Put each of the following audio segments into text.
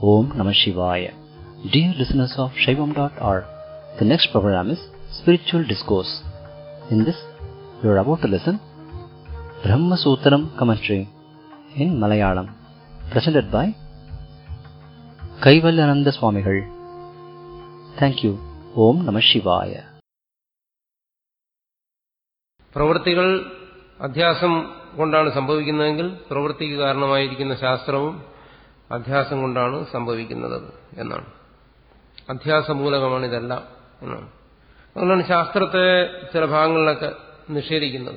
Om Namah Shivaya. Dear listeners of Shaivam.org, the next program is Spiritual Discourse. In this, you are about to listen Brahma Sutram commentary in Malayalam, presented by Kaivalyananda Swamigal. Thank you. Om Namah Shivaya. പ്രവൃത്തികൾ അധ്യാസം കൊണ്ടാണ് സംഭവിക്കുന്നതെങ്കിൽ പ്രവൃത്തിക്ക് കാരണമായിരിക്കുന്ന ശാസ്ത്രവും അധ്യാസം കൊണ്ടാണ് സംഭവിക്കുന്നത് എന്നാണ് അധ്യാസമൂലകമാണ് ഇതെല്ലാം എന്നാണ് അതുകൊണ്ടാണ് ശാസ്ത്രത്തെ ചില ഭാഗങ്ങളിലൊക്കെ നിഷേധിക്കുന്നത്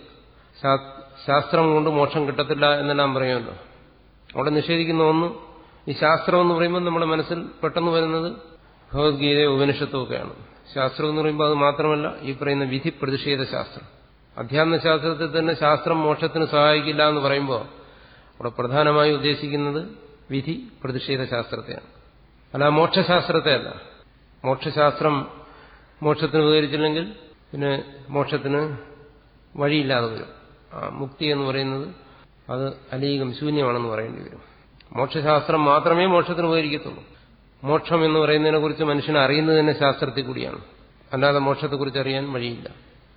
ശാസ്ത്രം കൊണ്ട് മോക്ഷം കിട്ടത്തില്ല എന്നെല്ലാം പറയുമല്ലോ അവിടെ നിഷേധിക്കുന്ന ഒന്ന് ഈ ശാസ്ത്രം എന്ന് പറയുമ്പോൾ നമ്മുടെ മനസ്സിൽ പെട്ടെന്ന് വരുന്നത് ഭഗവത്ഗീത ഉപനിഷത്തും ഒക്കെയാണ് ശാസ്ത്രം എന്ന് പറയുമ്പോൾ അത് മാത്രമല്ല ഈ പറയുന്ന വിധി പ്രതിഷേധ ശാസ്ത്രം അധ്യാത്മ ശാസ്ത്രത്തിൽ തന്നെ ശാസ്ത്രം മോക്ഷത്തിന് സഹായിക്കില്ല എന്ന് പറയുമ്പോൾ അവിടെ പ്രധാനമായി ഉദ്ദേശിക്കുന്നത് വിധി പ്രതിഷേധ ശാസ്ത്രത്തെയാണ് അല്ല മോക്ഷശാസ്ത്രത്തെ അല്ല മോക്ഷശാസ്ത്രം മോക്ഷത്തിന് ഉപകരിച്ചില്ലെങ്കിൽ പിന്നെ മോക്ഷത്തിന് വഴിയില്ലാതെ വരും ആ മുക്തി എന്ന് പറയുന്നത് അത് അലീകം ശൂന്യമാണെന്ന് പറയേണ്ടി വരും മോക്ഷശാസ്ത്രം മാത്രമേ മോക്ഷത്തിന് ഉപകരിക്കത്തുള്ളൂ മോക്ഷം എന്ന് പറയുന്നതിനെ കുറിച്ച് മനുഷ്യനെ അറിയുന്നത് തന്നെ ശാസ്ത്രത്തിൽ കൂടിയാണ് അല്ലാതെ മോക്ഷത്തെക്കുറിച്ച് അറിയാൻ വഴിയില്ല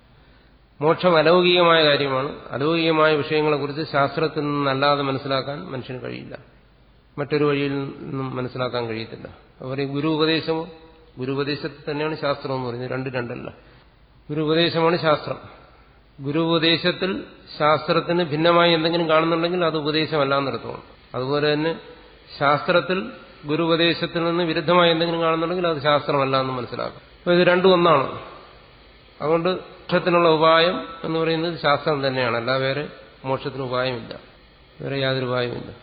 മോക്ഷം അലൗകികമായ കാര്യമാണ് അലൗകികമായ വിഷയങ്ങളെക്കുറിച്ച് ശാസ്ത്രത്തിൽ നിന്നല്ലാതെ മനസ്സിലാക്കാൻ മനുഷ്യന് കഴിയില്ല മറ്റൊരു വഴിയിൽ നിന്നും മനസ്സിലാക്കാൻ കഴിയത്തില്ല അവർ ഗുരു ഉപദേശമോ ഗുരു ഉപദേശത്തിൽ തന്നെയാണ് ശാസ്ത്രം എന്ന് പറയുന്നത് രണ്ട് രണ്ടല്ല ഗുരു ഉപദേശമാണ് ശാസ്ത്രം ഗുരു ഉപദേശത്തിൽ ശാസ്ത്രത്തിന് ഭിന്നമായി എന്തെങ്കിലും കാണുന്നുണ്ടെങ്കിൽ അത് ഉപദേശമല്ല എന്നർത്ഥമാണ് അതുപോലെ തന്നെ ശാസ്ത്രത്തിൽ ഗുരു ഉപദേശത്തിൽ നിന്ന് വിരുദ്ധമായി എന്തെങ്കിലും കാണുന്നുണ്ടെങ്കിൽ അത് ശാസ്ത്രമല്ല എന്ന് മനസ്സിലാക്കാം അപ്പോൾ ഇത് രണ്ടും ഒന്നാണ് അതുകൊണ്ട് മോക്ഷത്തിനുള്ള ഉപായം എന്ന് പറയുന്നത് ശാസ്ത്രം തന്നെയാണ് അല്ല വേറെ മോക്ഷത്തിന് ഉപായമില്ല വേറെ യാതൊരു ഉപായമില്ല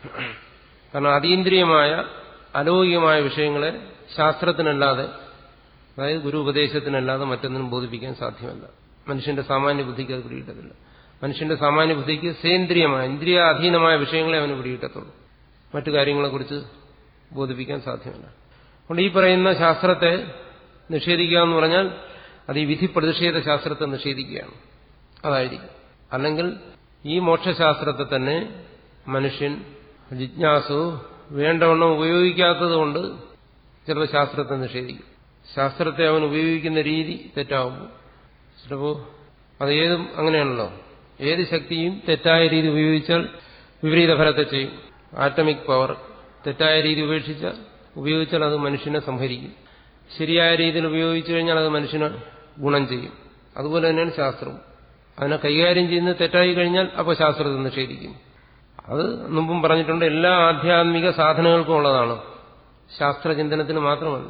കാരണം അതീന്ദ്രിയമായ അലൗകികമായ വിഷയങ്ങളെ ശാസ്ത്രത്തിനല്ലാതെ അതായത് ഗുരു ഉപദേശത്തിനല്ലാതെ മറ്റൊന്നിനും ബോധിപ്പിക്കാൻ സാധ്യമല്ല മനുഷ്യന്റെ സാമാന്യ ബുദ്ധിക്ക് അത് പിടികിട്ടത്തില്ല മനുഷ്യന്റെ സാമാന്യ ബുദ്ധിക്ക് സേന്ദ്രിയമായ ഇന്ദ്രിയ അധീനമായ വിഷയങ്ങളെ അവന് പിടികിട്ടത്തുള്ളൂ മറ്റു കാര്യങ്ങളെക്കുറിച്ച് ബോധിപ്പിക്കാൻ സാധ്യമല്ല അതുകൊണ്ട് ഈ പറയുന്ന ശാസ്ത്രത്തെ നിഷേധിക്കുക എന്ന് പറഞ്ഞാൽ അത് ഈ വിധി പ്രതിഷേധ ശാസ്ത്രത്തെ നിഷേധിക്കുകയാണ് അതായിരിക്കും അല്ലെങ്കിൽ ഈ മോക്ഷശാസ്ത്രത്തെ തന്നെ മനുഷ്യൻ ജിജ്ഞാസു വേണ്ടവണ്ണം ഉപയോഗിക്കാത്തത് കൊണ്ട് ചിലപ്പോൾ ശാസ്ത്രത്തെ നിഷേധിക്കും ശാസ്ത്രത്തെ അവൻ ഉപയോഗിക്കുന്ന രീതി തെറ്റാവുമ്പോൾ ചിലപ്പോൾ അത് ഏതും അങ്ങനെയാണല്ലോ ഏത് ശക്തിയും തെറ്റായ രീതി ഉപയോഗിച്ചാൽ വിപരീത ഫലത്തെ ചെയ്യും ആറ്റമിക് പവർ തെറ്റായ രീതി ഉപേക്ഷിച്ചാൽ ഉപയോഗിച്ചാൽ അത് മനുഷ്യനെ സംഹരിക്കും ശരിയായ രീതിയിൽ ഉപയോഗിച്ചു കഴിഞ്ഞാൽ അത് മനുഷ്യന് ഗുണം ചെയ്യും അതുപോലെ തന്നെയാണ് ശാസ്ത്രവും അതിനെ കൈകാര്യം ചെയ്യുന്നത് തെറ്റായി കഴിഞ്ഞാൽ അപ്പോൾ ശാസ്ത്രത്തെ നിഷേധിക്കും അത് മുമ്പും പറഞ്ഞിട്ടുണ്ട് എല്ലാ ആധ്യാത്മിക സാധനങ്ങൾക്കും ഉള്ളതാണ് ശാസ്ത്രചിന്തനത്തിന് മാത്രമല്ല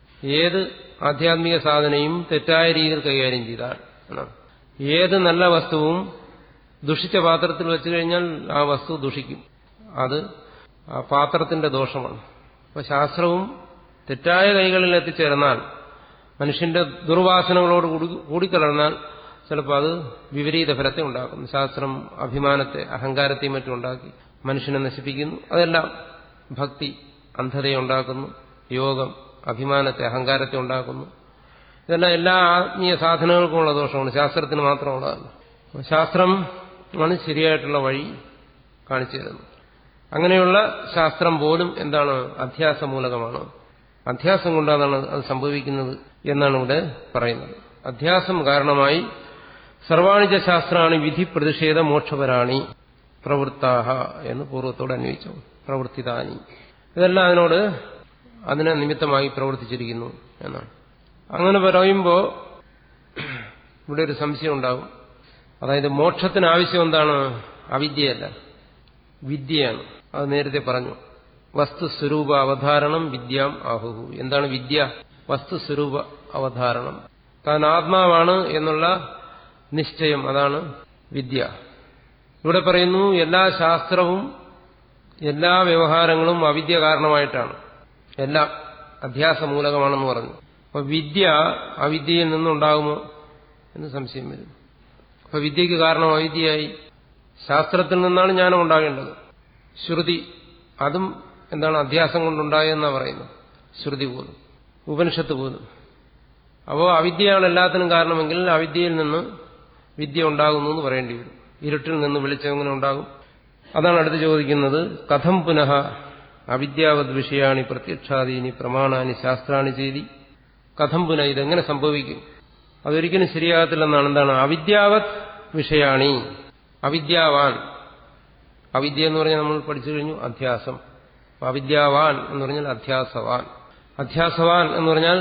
ഏത് ആധ്യാത്മിക സാധനയും തെറ്റായ രീതിയിൽ കൈകാര്യം ചെയ്താൽ എന്നാണ് ഏത് നല്ല വസ്തുവും ദുഷിച്ച പാത്രത്തിൽ വെച്ചു കഴിഞ്ഞാൽ ആ വസ്തു ദുഷിക്കും അത് ആ പാത്രത്തിന്റെ ദോഷമാണ് അപ്പൊ ശാസ്ത്രവും തെറ്റായ കൈകളിൽ എത്തിച്ചേർന്നാൽ മനുഷ്യന്റെ ദുർവാസനകളോട് കൂടിക്കലർന്നാൽ ചിലപ്പോൾ അത് വിപരീത ഫലത്തെ ഉണ്ടാക്കും ശാസ്ത്രം അഭിമാനത്തെ അഹങ്കാരത്തെയും മറ്റും ഉണ്ടാക്കി മനുഷ്യനെ നശിപ്പിക്കുന്നു അതെല്ലാം ഭക്തി അന്ധതയെ ഉണ്ടാക്കുന്നു യോഗം അഭിമാനത്തെ അഹങ്കാരത്തെ ഉണ്ടാക്കുന്നു ഇതെല്ലാം എല്ലാ ആത്മീയ സാധനങ്ങൾക്കുമുള്ള ദോഷമാണ് ശാസ്ത്രത്തിന് മാത്രമുള്ളതല്ല ശാസ്ത്രം ആണ് ശരിയായിട്ടുള്ള വഴി കാണിച്ചു തരുന്നത് അങ്ങനെയുള്ള ശാസ്ത്രം പോലും എന്താണ് അധ്യാസമൂലകമാണ് അധ്യാസം കൊണ്ടാണ് അത് സംഭവിക്കുന്നത് എന്നാണ് ഇവിടെ പറയുന്നത് അധ്യാസം കാരണമായി സർവാണിജ ശാസ്ത്രാണി വിധി പ്രതിഷേധ മോക്ഷപരാണി പ്രവൃത്താഹ എന്ന് പൂർവ്വത്തോട് അന്വയിച്ചു പ്രവർത്തിതാനി ഇതെല്ലാം അതിനോട് അതിനെ നിമിത്തമായി പ്രവർത്തിച്ചിരിക്കുന്നു എന്നാണ് അങ്ങനെ പറയുമ്പോൾ ഇവിടെ ഒരു സംശയം ഉണ്ടാകും അതായത് മോക്ഷത്തിന് ആവശ്യം എന്താണ് അവിദ്യയല്ല വിദ്യയാണ് അത് നേരത്തെ പറഞ്ഞു വസ്തുസ്വരൂപ അവധാരണം വിദ്യാം ആഹുഹു എന്താണ് വിദ്യ വസ്തുസ്വരൂപ അവധാരണം താൻ ആത്മാവാണ് എന്നുള്ള നിശ്ചയം അതാണ് വിദ്യ ഇവിടെ പറയുന്നു എല്ലാ ശാസ്ത്രവും എല്ലാ വ്യവഹാരങ്ങളും അവിദ്യ കാരണമായിട്ടാണ് എല്ലാം അധ്യാസമൂലകമാണെന്ന് പറഞ്ഞു അപ്പൊ വിദ്യ അവിദ്യയിൽ നിന്നുണ്ടാകുമോ എന്ന് സംശയം വരും അപ്പൊ വിദ്യക്ക് കാരണം അവിദ്യയായി ശാസ്ത്രത്തിൽ നിന്നാണ് ജ്ഞാനം ഉണ്ടാകേണ്ടത് ശ്രുതി അതും എന്താണ് അധ്യാസം കൊണ്ടുണ്ടായെന്നാണ് പറയുന്നത് ശ്രുതി പോലും ഉപനിഷത്ത് പോലും അപ്പോൾ അവിദ്യയാണ് എല്ലാത്തിനും കാരണമെങ്കിൽ അവിദ്യയിൽ നിന്ന് വിദ്യ ഉണ്ടാകുന്നു എന്ന് പറയേണ്ടി വരും ഇരുട്ടിൽ നിന്ന് വെളിച്ചം എങ്ങനെ ഉണ്ടാകും അതാണ് അടുത്ത് ചോദിക്കുന്നത് കഥം പുനഃ അവിദ്യാവത് വിഷയാണി പ്രത്യക്ഷാദീനി പ്രമാണാനി ശാസ്ത്രാണി ചെയ്തി കഥം പുന ഇതെങ്ങനെ സംഭവിക്കും അതൊരിക്കലും ശരിയാകത്തില്ലെന്നാണ് എന്താണ് അവിദ്യാവത് വിഷയാണി അവിദ്യാവാൻ അവിദ്യ എന്ന് പറഞ്ഞാൽ നമ്മൾ പഠിച്ചു കഴിഞ്ഞു അധ്യാസം അവിദ്യാവാൻ എന്ന് പറഞ്ഞാൽ അധ്യാസവാൻ അധ്യാസവാൻ എന്ന് പറഞ്ഞാൽ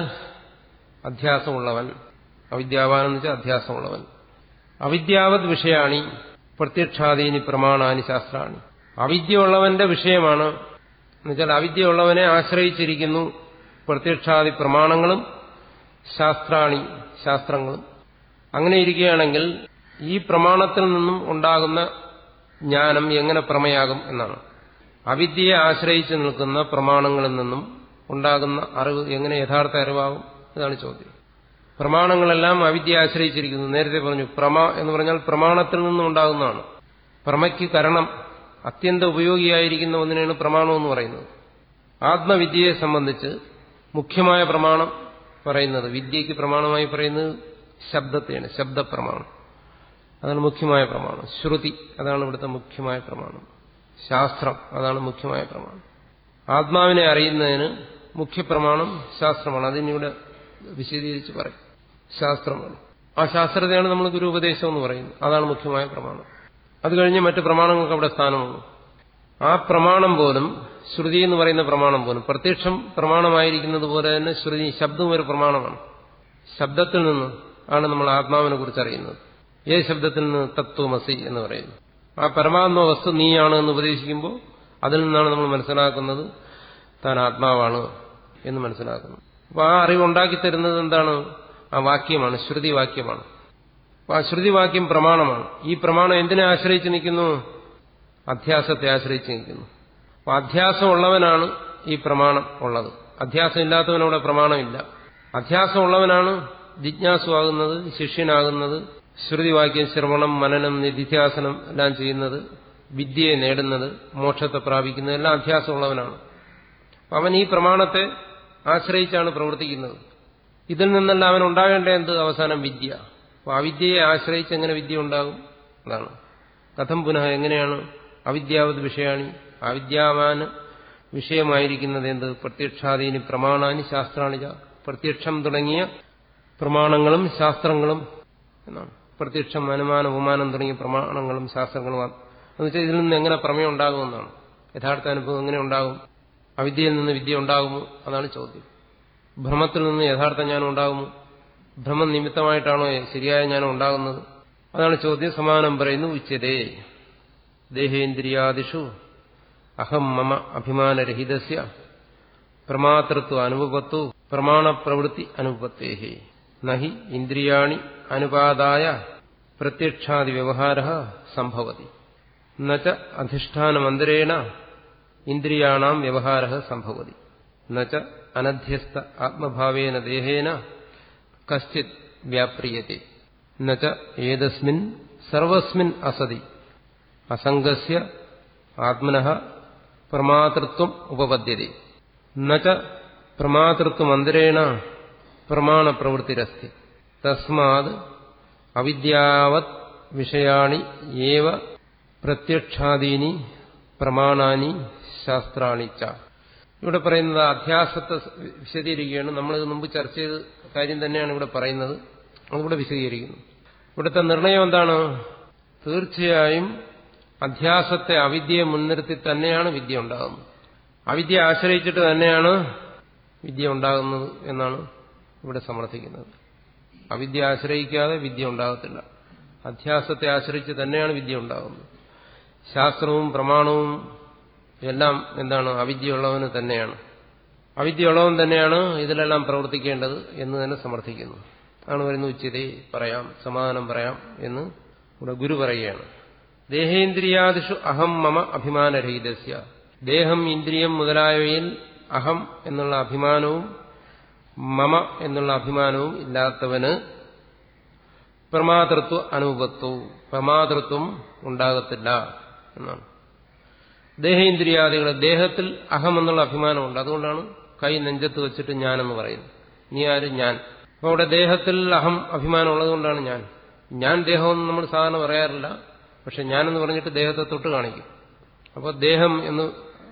അധ്യാസമുള്ളവൻ അവിദ്യാവാൻ എന്ന് വെച്ചാൽ അധ്യാസമുള്ളവൻ അവിദ്യാവത് വിഷയാണി പ്രത്യക്ഷാദീനി പ്രമാണാനി ശാസ്ത്രാണി അവിദ്യയുള്ളവന്റെ വിഷയമാണ് എന്നുവെച്ചാൽ അവിദ്യയുള്ളവനെ ആശ്രയിച്ചിരിക്കുന്നു പ്രത്യക്ഷാദി പ്രമാണങ്ങളും ശാസ്ത്രാണി ശാസ്ത്രങ്ങളും അങ്ങനെ ഇരിക്കുകയാണെങ്കിൽ ഈ പ്രമാണത്തിൽ നിന്നും ഉണ്ടാകുന്ന ജ്ഞാനം എങ്ങനെ പ്രമയാകും എന്നാണ് അവിദ്യയെ ആശ്രയിച്ച് നിൽക്കുന്ന പ്രമാണങ്ങളിൽ നിന്നും ഉണ്ടാകുന്ന അറിവ് എങ്ങനെ യഥാർത്ഥ അറിവാകും ഇതാണ് ചോദ്യം പ്രമാണങ്ങളെല്ലാം അവിദ്യയെ ആശ്രയിച്ചിരിക്കുന്നു നേരത്തെ പറഞ്ഞു പ്രമ എന്ന് പറഞ്ഞാൽ പ്രമാണത്തിൽ നിന്നും ഉണ്ടാകുന്നതാണ് പ്രമയ്ക്ക് കരണം അത്യന്ത ഉപയോഗിയായിരിക്കുന്ന ഒന്നിനാണ് പ്രമാണം എന്ന് പറയുന്നത് ആത്മവിദ്യയെ സംബന്ധിച്ച് മുഖ്യമായ പ്രമാണം പറയുന്നത് വിദ്യയ്ക്ക് പ്രമാണമായി പറയുന്നത് ശബ്ദത്തെയാണ് ശബ്ദപ്രമാണം അതാണ് മുഖ്യമായ പ്രമാണം ശ്രുതി അതാണ് ഇവിടുത്തെ മുഖ്യമായ പ്രമാണം ശാസ്ത്രം അതാണ് മുഖ്യമായ പ്രമാണം ആത്മാവിനെ അറിയുന്നതിന് മുഖ്യപ്രമാണം ശാസ്ത്രമാണ് അതിനിവിടെ വിശദീകരിച്ച് പറയും ശാസ്ത്രമാണ് ആ ശാസ്ത്രത്തെയാണ് നമ്മൾ ഗുരുപദേശം എന്ന് പറയുന്നത് അതാണ് മുഖ്യമായ പ്രമാണം അത് കഴിഞ്ഞ് മറ്റു പ്രമാണങ്ങൾക്ക് അവിടെ സ്ഥാനമുള്ളൂ ആ പ്രമാണം പോലും ശ്രുതി എന്ന് പറയുന്ന പ്രമാണം പോലും പ്രത്യക്ഷം പ്രമാണമായിരിക്കുന്നത് പോലെ തന്നെ ശ്രുതി ശബ്ദം ഒരു പ്രമാണമാണ് ശബ്ദത്തിൽ നിന്ന് ആണ് നമ്മൾ ആത്മാവിനെ കുറിച്ച് അറിയുന്നത് ഏ ശബ്ദത്തിൽ നിന്ന് തത്വമസി എന്ന് പറയുന്നു ആ പരമാത്മ വസ്തു നീയാണ് എന്ന് ഉപദേശിക്കുമ്പോൾ അതിൽ നിന്നാണ് നമ്മൾ മനസ്സിലാക്കുന്നത് താൻ ആത്മാവാണ് എന്ന് മനസ്സിലാക്കുന്നത് അപ്പോൾ ആ അറിവ് ഉണ്ടാക്കി തരുന്നത് എന്താണ് ആ വാക്യമാണ് ശ്രുതി വാക്യമാണ് അപ്പോൾ ആ ശ്രുതി വാക്യം പ്രമാണമാണ് ഈ പ്രമാണം എന്തിനെ ആശ്രയിച്ച് നിൽക്കുന്നു അധ്യാസത്തെ ആശ്രയിച്ച് നിൽക്കുന്നു അപ്പോൾ അധ്യാസമുള്ളവനാണ് ഈ പ്രമാണം ഉള്ളത് അധ്യാസം ഇല്ലാത്തവനവിടെ പ്രമാണമില്ല അധ്യാസമുള്ളവനാണ് ജിജ്ഞാസുവാകുന്നത് ശിഷ്യനാകുന്നത് ശ്രുതിവാക്യം ശ്രവണം മനനം നിധിധ്യാസനം എല്ലാം ചെയ്യുന്നത് വിദ്യയെ നേടുന്നത് മോക്ഷത്തെ പ്രാപിക്കുന്നത് എല്ലാം അധ്യാസമുള്ളവനാണ് അവൻ ഈ പ്രമാണത്തെ ആശ്രയിച്ചാണ് പ്രവർത്തിക്കുന്നത് ഇതിൽ നിന്നെല്ലാം അവൻ ഉണ്ടാകേണ്ട എന്ത് അവസാനം വിദ്യ അപ്പോൾ അവിദ്യയെ ആശ്രയിച്ച് എങ്ങനെ വിദ്യ ഉണ്ടാകും അതാണ് കഥം പുനഃ എങ്ങനെയാണ് അവിദ്യാവത് വിഷയാണി അവിദ്യാവാന് വിഷയമായിരിക്കുന്നത് എന്ത് പ്രത്യക്ഷാദീനി പ്രമാണാനി ശാസ്ത്രാണിജ പ്രത്യക്ഷം തുടങ്ങിയ പ്രമാണങ്ങളും ശാസ്ത്രങ്ങളും എന്നാണ് പ്രത്യക്ഷം അനുമാനം ഉപമാനം തുടങ്ങിയ പ്രമാണങ്ങളും ശാസ്ത്രങ്ങളും എന്നുവെച്ചാൽ ഇതിൽ നിന്ന് എങ്ങനെ പ്രമേയം ഉണ്ടാകുമെന്നാണ് യഥാർത്ഥ അനുഭവം എങ്ങനെ ഉണ്ടാകും അവിദ്യയിൽ നിന്ന് വിദ്യ ഉണ്ടാകുമോ അതാണ് ചോദ്യം ഭ്രമത്തിൽ നിന്ന് യഥാർത്ഥ ജ്ഞാനം ഉണ്ടാകുമോ ഭ്രമം നിമിത്തമായിട്ടാണോ ശരിയായ ജ്ഞാനം ഉണ്ടാകുന്നത് അതാണ് ചോദ്യം സമാനം പറയുന്നു ഉച്ചതേ ദേഹേന്ദ്രിയാദിഷു അഹം മമ അഭിമാനരഹിതസ്യ പ്രമാതൃത്വ അനുപത്തു പ്രമാണപ്രവൃത്തി അനുപത്തേഹി നഹി ഇന്ദ്രിയാണി അനുപാദായ പ്രത്യക്ഷാദി വ്യവഹാര സംഭവതി നച്ച അധിഷ്ഠാനമന്ദിരേണ ഇന്ദ്രിയാണാം വ്യവഹാര സംഭവതി നച്ച അനധ്യസ്ഥ ആത്മഭാവേന ദേഹേന കശ്ചിത് വ്യാപ്രിയത്തെ നച്ച ഏതസ്മിൻ സർവസ്മിൻ അസതി അസംഗസ്യ ആത്മന പ്രമാതൃത്വം ഉപപദ്യത്തെ നച്ച പ്രമാതൃത്വമന്ദിരേണ പ്രമാണപ്രവൃത്തിരസ്തി തസ്മാത് അവിദ്യാവത് വിഷയാണി ഏവ പ്രത്യക്ഷാദീനി പ്രമാണാനി ശാസ്ത്രാണി ച ഇവിടെ പറയുന്നത് അധ്യാസത്തെ വിശദീകരിക്കുകയാണ് നമ്മളിത് മുമ്പ് ചർച്ച ചെയ്ത കാര്യം തന്നെയാണ് ഇവിടെ പറയുന്നത് അതിവിടെ വിശദീകരിക്കുന്നു ഇവിടുത്തെ നിർണയം എന്താണ് തീർച്ചയായും അധ്യാസത്തെ അവിദ്യയെ മുൻനിർത്തി തന്നെയാണ് വിദ്യ ഉണ്ടാകുന്നത് അവിദ്യ ആശ്രയിച്ചിട്ട് തന്നെയാണ് വിദ്യ ഉണ്ടാകുന്നത് എന്നാണ് ഇവിടെ സമർത്ഥിക്കുന്നത് അവിദ്യ ആശ്രയിക്കാതെ വിദ്യ ഉണ്ടാകത്തില്ല അധ്യാസത്തെ ആശ്രയിച്ച് തന്നെയാണ് വിദ്യ ഉണ്ടാകുന്നത് ശാസ്ത്രവും പ്രമാണവും എല്ലാം എന്താണ് അവിദ്യയുള്ളവന് തന്നെയാണ് അവിദ്യയുള്ളവൻ തന്നെയാണ് ഇതിലെല്ലാം പ്രവർത്തിക്കേണ്ടത് എന്ന് തന്നെ സമർത്ഥിക്കുന്നു ആണ് വരുന്ന ഉച്ചതേ പറയാം സമാധാനം പറയാം എന്ന് ഇവിടെ ഗുരു പറയുകയാണ് ദേഹേന്ദ്രിയാദിഷു അഹം മമ അഭിമാനരഹിതസ്യ ദേഹം ഇന്ദ്രിയം മുതലായവയിൽ അഹം എന്നുള്ള അഭിമാനവും മമ എന്നുള്ള അഭിമാനവും ഇല്ലാത്തവന് പ്രമാതൃത്വ അനുപത്വവും പ്രമാതൃത്വം ഉണ്ടാകത്തില്ല എന്നാണ് ദേഹേന്ദ്രിയാദികൾ ദേഹത്തിൽ അഹം എന്നുള്ള അഭിമാനമുണ്ട് അതുകൊണ്ടാണ് കൈ നെഞ്ചത്ത് വെച്ചിട്ട് ഞാനെന്ന് പറയുന്നത് നീ ആര് ഞാൻ അപ്പോൾ അവിടെ ദേഹത്തിൽ അഹം അഭിമാനം ഉള്ളതുകൊണ്ടാണ് ഞാൻ ഞാൻ ദേഹമെന്ന് നമ്മൾ സാധാരണ പറയാറില്ല പക്ഷെ ഞാനെന്ന് പറഞ്ഞിട്ട് ദേഹത്തെ തൊട്ട് കാണിക്കും അപ്പോൾ ദേഹം എന്ന്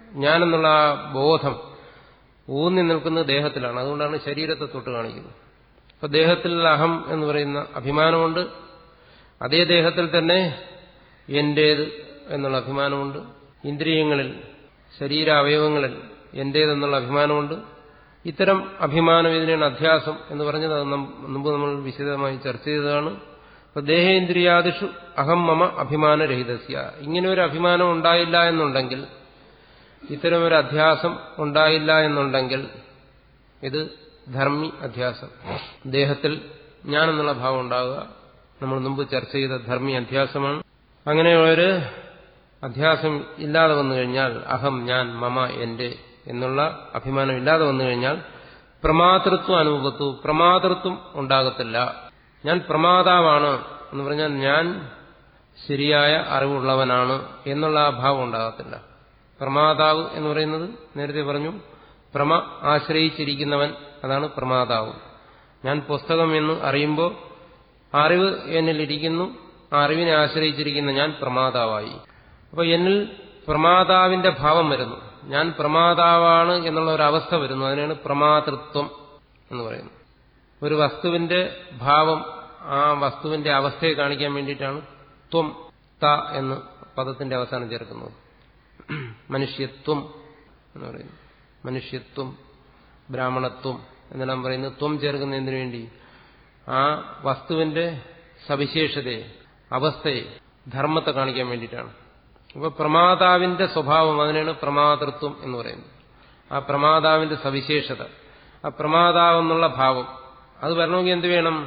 ഞാനെന്നുള്ള ആ ബോധം ഊന്നി നിൽക്കുന്നത് ദേഹത്തിലാണ് അതുകൊണ്ടാണ് ശരീരത്തെ തൊട്ട് കാണിക്കുന്നത് അപ്പൊ ദേഹത്തിൽ അഹം എന്ന് പറയുന്ന അഭിമാനമുണ്ട് അതേ ദേഹത്തിൽ തന്നെ എന്റേത് എന്നുള്ള അഭിമാനമുണ്ട് ഇന്ദ്രിയങ്ങളിൽ ശരീരാവയവങ്ങളിൽ എന്റേതെന്നുള്ള അഭിമാനമുണ്ട് ഇത്തരം അഭിമാനം ഇതിനാണ് അധ്യാസം എന്ന് പറഞ്ഞത് അത് മുമ്പ് നമ്മൾ വിശദമായി ചർച്ച ചെയ്തതാണ് അപ്പൊ ദേഹേന്ദ്രിയാദിഷു അഹം മമ അഭിമാനരഹിതസ്യ ഇങ്ങനെ ഒരു അഭിമാനം ഉണ്ടായില്ല എന്നുണ്ടെങ്കിൽ ഇത്തരം ഒരു അധ്യാസം ഉണ്ടായില്ല എന്നുണ്ടെങ്കിൽ ഇത് ധർമ്മി അധ്യാസം ദേഹത്തിൽ ഞാനെന്നുള്ള ഭാവം ഉണ്ടാവുക നമ്മൾ മുമ്പ് ചർച്ച ചെയ്ത ധർമ്മി അധ്യാസമാണ് അങ്ങനെ ഒരു അധ്യാസം ഇല്ലാതെ വന്നു കഴിഞ്ഞാൽ അഹം ഞാൻ മമ എന്റെ എന്നുള്ള അഭിമാനം ഇല്ലാതെ വന്നു കഴിഞ്ഞാൽ പ്രമാതൃത്വം അനുഭവത്തു പ്രമാതൃത്വം ഉണ്ടാകത്തില്ല ഞാൻ പ്രമാതാവാണ് എന്ന് പറഞ്ഞാൽ ഞാൻ ശരിയായ അറിവുള്ളവനാണ് എന്നുള്ള ആ ഭാവം ഉണ്ടാകത്തില്ല പ്രമാതാവ് എന്ന് പറയുന്നത് നേരത്തെ പറഞ്ഞു പ്രമ ആശ്രയിച്ചിരിക്കുന്നവൻ അതാണ് പ്രമാതാവ് ഞാൻ പുസ്തകം എന്ന് അറിയുമ്പോൾ അറിവ് എന്നിലിരിക്കുന്നു ആ അറിവിനെ ആശ്രയിച്ചിരിക്കുന്ന ഞാൻ പ്രമാതാവായി അപ്പൊ എന്നിൽ പ്രമാതാവിന്റെ ഭാവം വരുന്നു ഞാൻ പ്രമാതാവാണ് എന്നുള്ള ഒരു അവസ്ഥ വരുന്നു അതിനാണ് പ്രമാതൃത്വം എന്ന് പറയുന്നത് ഒരു വസ്തുവിന്റെ ഭാവം ആ വസ്തുവിന്റെ അവസ്ഥയെ കാണിക്കാൻ വേണ്ടിയിട്ടാണ് ത്വം ത എന്ന് പദത്തിന്റെ അവസാനം ചേർക്കുന്നത് മനുഷ്യത്വം എന്ന് പറയുന്നു മനുഷ്യത്വം ബ്രാഹ്മണത്വം എന്നെല്ലാം പറയുന്നത് ത്വം ചേർക്കുന്നതിന് വേണ്ടി ആ വസ്തുവിന്റെ സവിശേഷതയെ അവസ്ഥയെ ധർമ്മത്തെ കാണിക്കാൻ വേണ്ടിയിട്ടാണ് അപ്പൊ പ്രമാതാവിന്റെ സ്വഭാവം അതിനാണ് പ്രമാതൃത്വം എന്ന് പറയുന്നത് ആ പ്രമാതാവിന്റെ സവിശേഷത ആ പ്രമാതാവെന്നുള്ള ഭാവം അത് വരണമെങ്കിൽ എന്ത് വേണം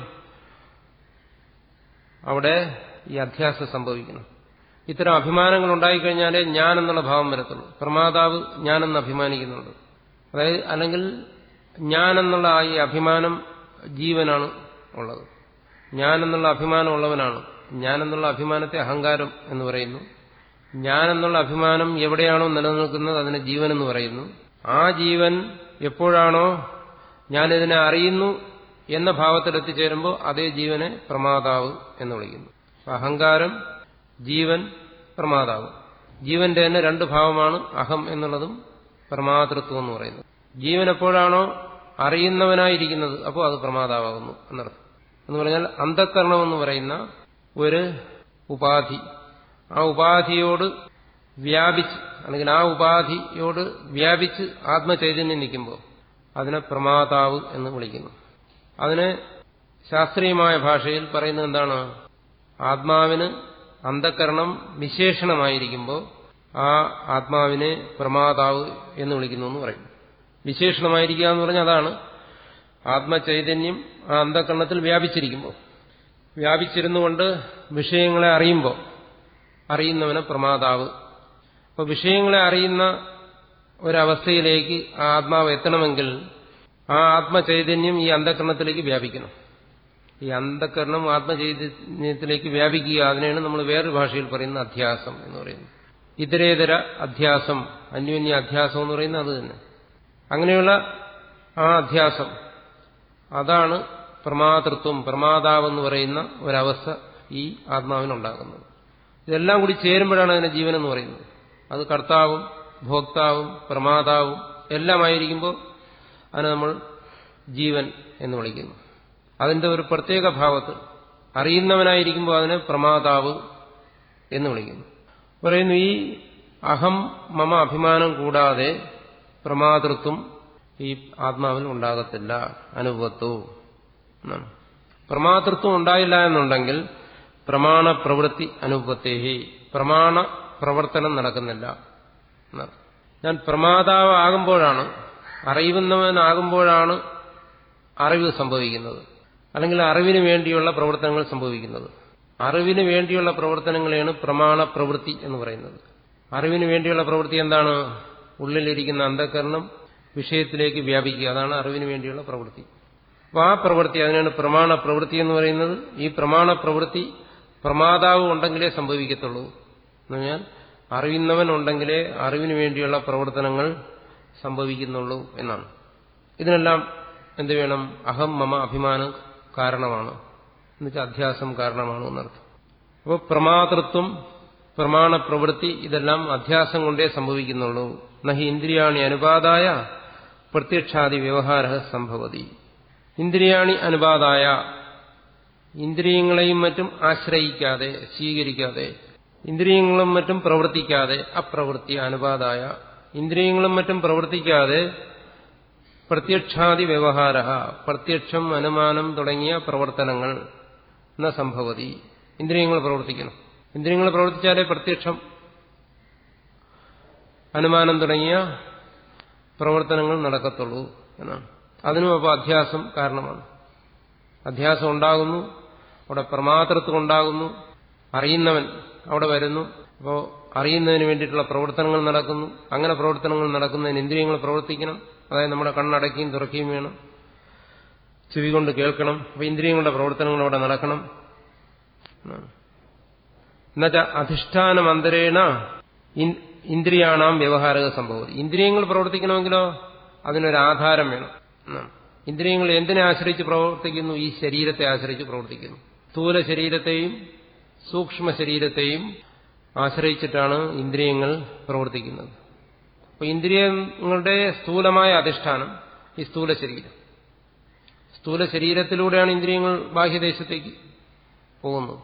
അവിടെ ഈ അധ്യാസം സംഭവിക്കണം ഇത്തരം അഭിമാനങ്ങൾ ഉണ്ടായിക്കഴിഞ്ഞാലേ ഞാൻ എന്നുള്ള ഭാവം വരത്തുള്ളൂ പ്രമാതാവ് ഞാനെന്ന് അഭിമാനിക്കുന്നുണ്ട് അതായത് അല്ലെങ്കിൽ ഞാൻ എന്നുള്ള ആ ഈ അഭിമാനം ജീവനാണ് ഉള്ളത് ഞാൻ എന്നുള്ള അഭിമാനം ഉള്ളവനാണ് ഞാൻ എന്നുള്ള അഭിമാനത്തെ അഹങ്കാരം എന്ന് പറയുന്നു ഞാൻ എന്നുള്ള അഭിമാനം എവിടെയാണോ നിലനിൽക്കുന്നത് അതിനെ ജീവൻ എന്ന് പറയുന്നു ആ ജീവൻ എപ്പോഴാണോ ഞാനിതിനെ അറിയുന്നു എന്ന ഭാവത്തിൽ എത്തിച്ചേരുമ്പോൾ അതേ ജീവനെ പ്രമാതാവ് എന്ന് വിളിക്കുന്നു അഹങ്കാരം ജീവൻ പ്രമാതാവ് ജീവന്റെ തന്നെ രണ്ട് ഭാവമാണ് അഹം എന്നുള്ളതും പ്രമാതൃത്വം എന്ന് പറയുന്നത് ജീവൻ എപ്പോഴാണോ അറിയുന്നവനായിരിക്കുന്നത് അപ്പോൾ അത് പ്രമാതാവാകുന്നു എന്നർത്ഥം എന്ന് പറഞ്ഞാൽ അന്ധക്കരണം എന്ന് പറയുന്ന ഒരു ഉപാധി ആ ഉപാധിയോട് വ്യാപിച്ച് അല്ലെങ്കിൽ ആ ഉപാധിയോട് വ്യാപിച്ച് ആത്മചൈതന്യം നിൽക്കുമ്പോൾ അതിനെ പ്രമാതാവ് എന്ന് വിളിക്കുന്നു അതിന് ശാസ്ത്രീയമായ ഭാഷയിൽ പറയുന്നത് എന്താണ് ആത്മാവിന് അന്ധകരണം വിശേഷണമായിരിക്കുമ്പോൾ ആ ആത്മാവിനെ പ്രമാതാവ് എന്ന് വിളിക്കുന്നു എന്ന് പറയും വിശേഷണമായിരിക്കുക എന്ന് പറഞ്ഞാൽ അതാണ് ആത്മചൈതന്യം ആ അന്ധകരണത്തിൽ വ്യാപിച്ചിരിക്കുമ്പോൾ വ്യാപിച്ചിരുന്നുകൊണ്ട് വിഷയങ്ങളെ അറിയുമ്പോൾ അറിയുന്നവനെ പ്രമാതാവ് അപ്പോൾ വിഷയങ്ങളെ അറിയുന്ന ഒരവസ്ഥയിലേക്ക് ആ ആത്മാവ് എത്തണമെങ്കിൽ ആ ആത്മചൈതന്യം ഈ അന്ധകരണത്തിലേക്ക് വ്യാപിക്കണം ഈ അന്ധകരണം ആത്മചൈതന്യത്തിലേക്ക് വ്യാപിക്കുക അതിനെയാണ് നമ്മൾ വേറൊരു ഭാഷയിൽ പറയുന്ന അധ്യാസം എന്ന് പറയുന്നത് ഇതരേതര അധ്യാസം അന്യോന്യ അധ്യാസം എന്ന് പറയുന്നത് അത് തന്നെ അങ്ങനെയുള്ള ആ അധ്യാസം അതാണ് പ്രമാതൃത്വം പ്രമാതാവെന്ന് പറയുന്ന ഒരവസ്ഥ ഈ ആത്മാവിനുണ്ടാകുന്നത് ഇതെല്ലാം കൂടി ചേരുമ്പോഴാണ് അതിനെ ജീവൻ എന്ന് പറയുന്നത് അത് കർത്താവും ഭോക്താവും പ്രമാതാവും എല്ലാമായിരിക്കുമ്പോൾ അതിനെ നമ്മൾ ജീവൻ എന്ന് വിളിക്കുന്നു അതിന്റെ ഒരു പ്രത്യേക ഭാവത്ത് അറിയുന്നവനായിരിക്കുമ്പോൾ അതിനെ പ്രമാതാവ് എന്ന് വിളിക്കുന്നു പറയുന്നു ഈ അഹം മമ അഭിമാനം കൂടാതെ പ്രമാതൃത്വം ഈ ആത്മാവിൽ ഉണ്ടാകത്തില്ല അനുഭവത്വവും എന്നാണ് പ്രമാതൃത്വം ഉണ്ടായില്ല എന്നുണ്ടെങ്കിൽ പ്രമാണ പ്രവൃത്തി അനുഭവത്തേഹി പ്രമാണ പ്രവർത്തനം നടക്കുന്നില്ല എന്നാണ് ഞാൻ പ്രമാതാവാകുമ്പോഴാണ് അറിയുന്നവനാകുമ്പോഴാണ് അറിവ് സംഭവിക്കുന്നത് അല്ലെങ്കിൽ അറിവിന് വേണ്ടിയുള്ള പ്രവർത്തനങ്ങൾ സംഭവിക്കുന്നത് അറിവിന് വേണ്ടിയുള്ള പ്രവർത്തനങ്ങളെയാണ് പ്രമാണ പ്രവൃത്തി എന്ന് പറയുന്നത് അറിവിന് വേണ്ടിയുള്ള പ്രവൃത്തി എന്താണ് ഉള്ളിലിരിക്കുന്ന അന്ധകരണം വിഷയത്തിലേക്ക് വ്യാപിക്കുക അതാണ് അറിവിന് വേണ്ടിയുള്ള പ്രവൃത്തി അപ്പോൾ ആ പ്രവൃത്തി അതിനാണ് പ്രമാണ പ്രവൃത്തി എന്ന് പറയുന്നത് ഈ പ്രമാണ പ്രവൃത്തി പ്രമാതാവ് ഉണ്ടെങ്കിലേ സംഭവിക്കത്തുള്ളൂ എന്ന് പറഞ്ഞാൽ അറിയുന്നവൻ ഉണ്ടെങ്കിലേ അറിവിന് വേണ്ടിയുള്ള പ്രവർത്തനങ്ങൾ സംഭവിക്കുന്നുള്ളൂ എന്നാണ് ഇതിനെല്ലാം എന്ത് വേണം അഹം മമ അഭിമാനം കാരണമാണ് എന്നുവെച്ചാൽ അധ്യാസം കാരണമാണ് എന്നർത്ഥം അപ്പോൾ പ്രമാതൃത്വം പ്രമാണ പ്രവൃത്തി ഇതെല്ലാം അധ്യാസം കൊണ്ടേ സംഭവിക്കുന്നുള്ളൂ നഹി ഇന്ദ്രിയാണി അനുപാതായ പ്രത്യക്ഷാദി വ്യവഹാര സംഭവതി ഇന്ദ്രിയാണി അനുപാതായ ഇന്ദ്രിയങ്ങളെയും മറ്റും ആശ്രയിക്കാതെ സ്വീകരിക്കാതെ ഇന്ദ്രിയങ്ങളും മറ്റും പ്രവർത്തിക്കാതെ അപ്രവൃത്തി അനുപാതായ ഇന്ദ്രിയങ്ങളും മറ്റും പ്രവർത്തിക്കാതെ പ്രത്യക്ഷാദി വ്യവഹാര പ്രത്യക്ഷം അനുമാനം തുടങ്ങിയ പ്രവർത്തനങ്ങൾ എന്ന സംഭവതി ഇന്ദ്രിയങ്ങൾ പ്രവർത്തിക്കണം ഇന്ദ്രിയങ്ങൾ പ്രവർത്തിച്ചാലേ പ്രത്യക്ഷം അനുമാനം തുടങ്ങിയ പ്രവർത്തനങ്ങൾ നടക്കത്തുള്ളൂ എന്നാണ് അതിനും അപ്പോൾ അധ്യാസം കാരണമാണ് അധ്യാസം ഉണ്ടാകുന്നു അവിടെ പ്രമാതൃത്വം ഉണ്ടാകുന്നു അറിയുന്നവൻ അവിടെ വരുന്നു അപ്പോൾ അറിയുന്നതിന് വേണ്ടിയിട്ടുള്ള പ്രവർത്തനങ്ങൾ നടക്കുന്നു അങ്ങനെ പ്രവർത്തനങ്ങൾ നടക്കുന്നതിന് ഇന്ദ്രിയങ്ങൾ പ്രവർത്തിക്കണം അതായത് നമ്മുടെ കണ്ണടക്കുകയും തുറക്കുകയും വേണം ചെവി കൊണ്ട് കേൾക്കണം അപ്പോൾ ഇന്ദ്രിയങ്ങളുടെ പ്രവർത്തനങ്ങൾ അവിടെ നടക്കണം എന്നുവെച്ചാൽ അധിഷ്ഠാനമന്തരേണ ഇന്ദ്രിയാണാം വ്യവഹാരക സംഭവം ഇന്ദ്രിയങ്ങൾ പ്രവർത്തിക്കണമെങ്കിലോ അതിനൊരാധാരം വേണം എന്നാണ് ഇന്ദ്രിയങ്ങൾ എന്തിനെ ആശ്രയിച്ച് പ്രവർത്തിക്കുന്നു ഈ ശരീരത്തെ ആശ്രയിച്ച് പ്രവർത്തിക്കുന്നു സ്ഥൂല ശരീരത്തെയും സൂക്ഷ്മ ശരീരത്തെയും ആശ്രയിച്ചിട്ടാണ് ഇന്ദ്രിയങ്ങൾ പ്രവർത്തിക്കുന്നത് അപ്പൊ ഇന്ദ്രിയങ്ങളുടെ സ്ഥൂലമായ അധിഷ്ഠാനം ഈ സ്ഥൂല ശരീരം സ്ഥൂല ശരീരത്തിലൂടെയാണ് ഇന്ദ്രിയങ്ങൾ ബാഹ്യദേശത്തേക്ക് പോകുന്നത്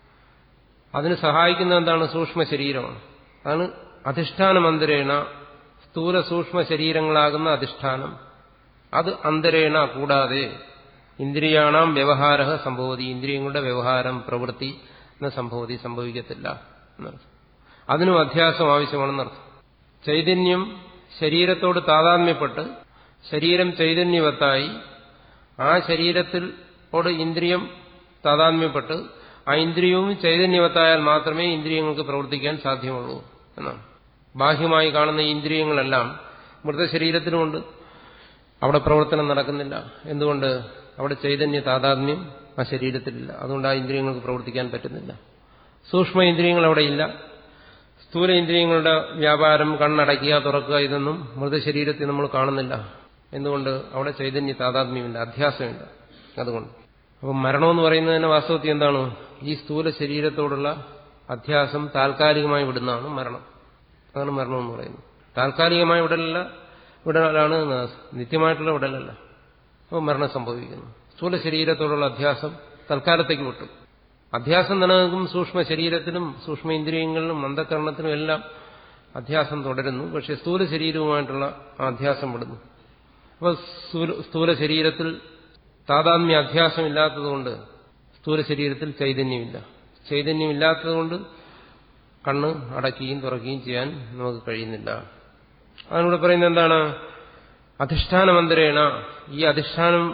അതിന് സഹായിക്കുന്ന എന്താണ് സൂക്ഷ്മ ശരീരമാണ് അതാണ് അധിഷ്ഠാനമന്തരേണ സ്ഥൂല സൂക്ഷ്മ ശരീരങ്ങളാകുന്ന അധിഷ്ഠാനം അത് അന്തരേണ കൂടാതെ ഇന്ദ്രിയാണാം വ്യവഹാര സംഭവതി ഇന്ദ്രിയങ്ങളുടെ വ്യവഹാരം പ്രവൃത്തി എന്ന സംഭവതി സംഭവിക്കത്തില്ല എന്നർത്ഥം അതിനും അധ്യാസം ആവശ്യമാണെന്നർത്ഥം ചൈതന്യം ശരീരത്തോട് താതാത്മ്യപ്പെട്ട് ശരീരം ചൈതന്യവത്തായി ആ ശരീരത്തിലോട് ഇന്ദ്രിയം താതാത്മ്യപ്പെട്ട് ആ ഇന്ദ്രിയവും ചൈതന്യവത്തായാൽ മാത്രമേ ഇന്ദ്രിയങ്ങൾക്ക് പ്രവർത്തിക്കാൻ സാധ്യമുള്ളൂ എന്നാണ് ബാഹ്യമായി കാണുന്ന ഈ ഇന്ദ്രിയങ്ങളെല്ലാം മൃതശരീരത്തിനുമുണ്ട് അവിടെ പ്രവർത്തനം നടക്കുന്നില്ല എന്തുകൊണ്ട് അവിടെ ചൈതന്യ താതാത്മ്യം ആ ശരീരത്തിലില്ല അതുകൊണ്ട് ആ ഇന്ദ്രിയങ്ങൾക്ക് പ്രവർത്തിക്കാൻ പറ്റുന്നില്ല സൂക്ഷ്മ ഇന്ദ്രിയങ്ങൾ അവിടെ ഇല്ല സ്ഥൂല ഇന്ദ്രിയങ്ങളുടെ വ്യാപാരം കണ്ണടയ്ക്കുക തുറക്കുക ഇതൊന്നും മൃതശരീരത്തിൽ നമ്മൾ കാണുന്നില്ല എന്തുകൊണ്ട് അവിടെ ചൈതന്യ താതാത്മ്യമില്ല അധ്യാസമില്ല അതുകൊണ്ട് അപ്പം മരണമെന്ന് പറയുന്നതിന് വാസ്തവത്തിൽ എന്താണ് ഈ സ്ഥൂല ശരീരത്തോടുള്ള അധ്യാസം താൽക്കാലികമായി വിടുന്നതാണ് മരണം അതാണ് മരണം എന്ന് പറയുന്നത് താൽക്കാലികമായ വിടലല്ല വിടലാണ് നിത്യമായിട്ടുള്ള വിടലല്ല അപ്പോൾ മരണം സംഭവിക്കുന്നു സ്ഥൂല ശരീരത്തോടുള്ള അധ്യാസം തൽക്കാലത്തേക്ക് വിട്ടു അധ്യാസം നിലനിൽക്കും സൂക്ഷ്മ ശരീരത്തിലും സൂക്ഷ്മ ഇന്ദ്രിയങ്ങളിലും അന്ധകരണത്തിലും എല്ലാം അധ്യാസം തുടരുന്നു പക്ഷെ സ്ഥൂല ശരീരവുമായിട്ടുള്ള ആ അധ്യാസം വിടുന്നു അപ്പോൾ സ്ഥൂല ശരീരത്തിൽ താതാത്മ്യ അധ്യാസം ഇല്ലാത്തതുകൊണ്ട് സ്ഥൂല ശരീരത്തിൽ ചൈതന്യമില്ല ചൈതന്യമില്ലാത്തതുകൊണ്ട് കണ്ണ് അടയ്ക്കുകയും തുറക്കുകയും ചെയ്യാൻ നമുക്ക് കഴിയുന്നില്ല അതിനൂടെ പറയുന്നത് എന്താണ് അധിഷ്ഠാനമന്തരേണ ഈ അധിഷ്ഠാനം